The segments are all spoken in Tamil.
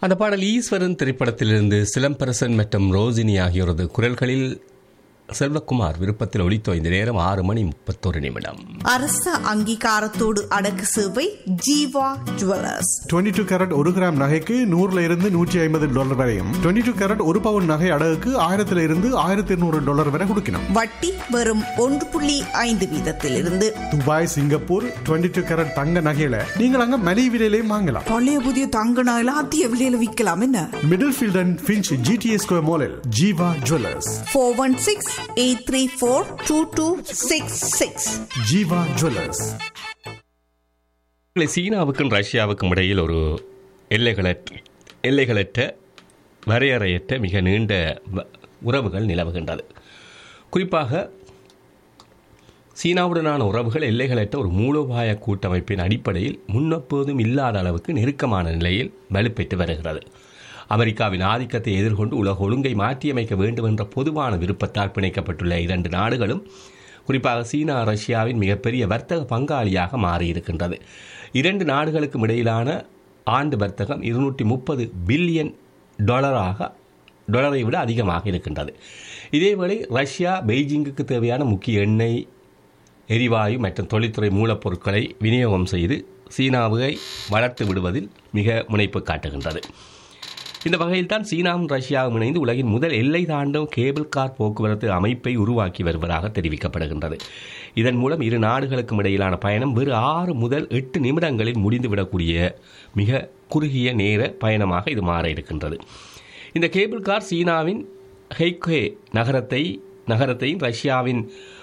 அந்த பாடல் ஈஸ்வரன் திரைப்படத்திலிருந்து சிலம்பரசன் மற்றும் ரோஜினி ஆகியோரது குரல்களில் செல்வகுமார் விருப்பத்தில் ஒலித்தோ இந்த நேரம் ஆறு மணி முப்பத்தொரு நிமிடம் அரச அங்கீகாரத்தோடு அடக்கு சேவை ஜீவா ஜுவல்லர்ஸ் 22 டூ கேரட் ஒரு கிராம் நகைக்கு நூறுல இருந்து நூற்றி ஐம்பது டாலர் வரையும் 22 டூ கேரட் ஒரு பவுன் நகை அடகுக்கு ஆயிரத்துல இருந்து ஆயிரத்தி இருநூறு டாலர் வரை கொடுக்கணும் வட்டி வெறும் ஒன்று புள்ளி ஐந்து வீதத்திலிருந்து துபாய் சிங்கப்பூர் 22 டூ கேரட் தங்க நகையில நீங்கள் அங்க மலிவு விலையிலையும் வாங்கலாம் பழைய புதிய தங்க நகைலாம் அதிக விலையில விற்கலாம் என்ன middle field and Finch G T S square மாலில் Jeeva jewellers four one six eight three four two two six six Jeeva jewellers சீனாவுக்கும் ரஷ்யாவுக்கும் இடையில் ஒரு எல்லைகளற்ற எல்லைகளற்ற வரையறையற்ற மிக நீண்ட வ- உறவுகள் நிலவுகின்றது குறிப்பாக சீனாவுடனான உறவுகள் எல்லைகளற்ற ஒரு மூலோபாய கூட்டமைப்பின் அடிப்படையில் முன்னெப்போதும் இல்லாத அளவுக்கு நெருக்கமான நிலையில் வலுப்பெற்று வருகிறது அமெரிக்காவின் ஆதிக்கத்தை எதிர்கொண்டு உலக ஒழுங்கை மாற்றியமைக்க வேண்டும் என்ற பொதுவான விருப்பத்தால் பிணைக்கப்பட்டுள்ள இரண்டு நாடுகளும் குறிப்பாக சீனா ரஷ்யாவின் மிகப்பெரிய வர்த்தக பங்காளியாக மாறியிருக்கின்றது இரண்டு நாடுகளுக்கும் இடையிலான ஆண்டு வர்த்தகம் இருநூற்றி முப்பது பில்லியன் டாலராக டாலரை விட அதிகமாக இருக்கின்றது இதேவேளை ரஷ்யா பெய்ஜிங்குக்கு தேவையான முக்கிய எண்ணெய் எரிவாயு மற்றும் தொழில்துறை மூலப்பொருட்களை விநியோகம் செய்து சீனாவை வளர்த்து விடுவதில் மிக முனைப்பு காட்டுகின்றது இந்த வகையில் தான் சீனாவும் ரஷ்யாவும் இணைந்து உலகின் முதல் எல்லை தாண்டும் கேபிள் கார் போக்குவரத்து அமைப்பை உருவாக்கி வருவதாக தெரிவிக்கப்படுகின்றது இதன் மூலம் இரு நாடுகளுக்கும் இடையிலான பயணம் வெறு ஆறு முதல் எட்டு நிமிடங்களில் முடிந்துவிடக்கூடிய மிக குறுகிய நேர பயணமாக இது மாற இருக்கின்றது இந்த கேபிள் கார் சீனாவின் ஹெய்கே நகரத்தை நகரத்தையும் ரஷ்யாவின்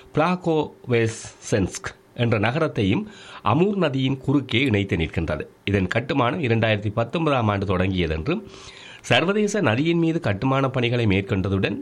பிளாகோவெசென்ஸ்க் என்ற நகரத்தையும் அமூர் நதியின் குறுக்கே இணைத்து நிற்கின்றது இதன் கட்டுமானம் இரண்டாயிரத்தி பத்தொன்பதாம் ஆண்டு தொடங்கியதென்றும் சர்வதேச நதியின் மீது கட்டுமான பணிகளை மேற்கொண்டதுடன்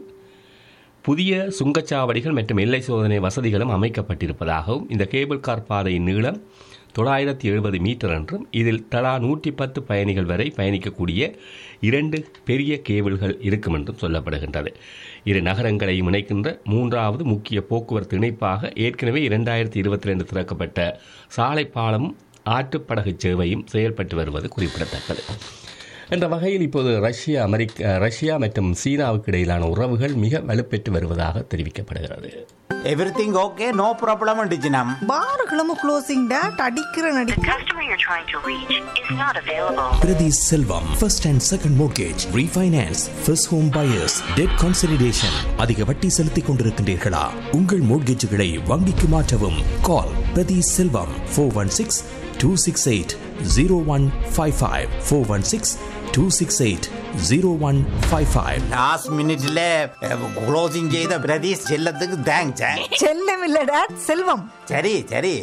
புதிய சுங்கச்சாவடிகள் மற்றும் எல்லை சோதனை வசதிகளும் அமைக்கப்பட்டிருப்பதாகவும் இந்த கேபிள் கார் பாதையின் நீளம் தொள்ளாயிரத்தி எழுபது மீட்டர் என்றும் இதில் தலா நூற்றி பத்து பயணிகள் வரை பயணிக்கக்கூடிய இரண்டு பெரிய கேபிள்கள் இருக்கும் என்றும் சொல்லப்படுகின்றது இரு நகரங்களையும் இணைக்கின்ற மூன்றாவது முக்கிய போக்குவரத்து இணைப்பாக ஏற்கனவே இரண்டாயிரத்தி இருபத்தி ரெண்டு திறக்கப்பட்ட சாலை பாலமும் ஆற்றுப்படகு சேவையும் செயல்பட்டு வருவது குறிப்பிடத்தக்கது என்ற வகையில் இப்போது ரஷ்யா அமெரிக்க ரஷ்யா மற்றும் சீனாவுக்கு இடையிலான உறவுகள் மிக வலுப்பெற்று வருவதாக தெரிவிக்கப்படுகிறது எவ்ரிதிங் ஓகே நோ ப்ராப்ளம் டிஜினம் பாருகளும் க்ளோசிங் டேட் அடிக்கிற நடி The customer you're trying to reach is not available. Priti Selvam, first and second mortgage, refinance, first home buyers, debt consolidation. அதிக வட்டி செலுத்திக் கொண்டிருக்கின்றீர்களா உங்கள் மோட்கேஜுகளை வங்கிக்கு மாற்றவும் call Prathi Selvam four one six two six eight zero one five five four one six two six eight zero one five five last மினிட்ல க்ளோசிங் செய்த பிரதீஷ் செல்லத்துக்கு தேங்க்ஸ் செல்லம் இல்ல டேட் செல்வம் சரி சரி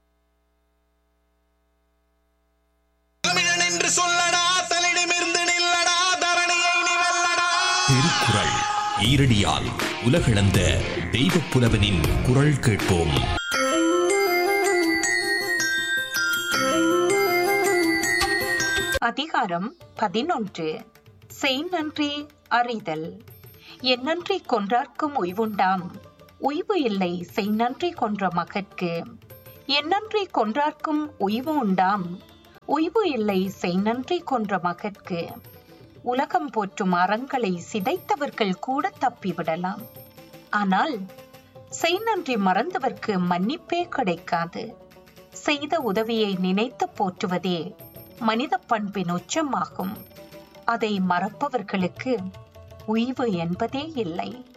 தமிழன் என்று சொல்லடா தலிடமிருந்து நில்லடா தரணியை நீ வெல்லடா திருக்குறள் ஈரடியால் உலகளந்த தெய்வப் புலவனின் குரல் கேட்போம் அதிகாரம் பதினொன்று செய் நன்றி அறிதல் என்னன்றி கொன்றார்க்கும் உய்வுண்டாம் உய்வு இல்லை செய் நன்றி கொன்ற மகற்கு என்னன்றி கொன்றார்க்கும் உய்வு உண்டாம் உய்வு இல்லை செய் நன்றி கொன்ற மகற்கு உலகம் போற்றும் அறங்களை சிதைத்தவர்கள் கூட தப்பிவிடலாம் ஆனால் செய் நன்றி மறந்தவர்க்கு மன்னிப்பே கிடைக்காது செய்த உதவியை நினைத்து போற்றுவதே மனித பண்பின் உச்சமாகும் அதை மறப்பவர்களுக்கு உய்வு என்பதே இல்லை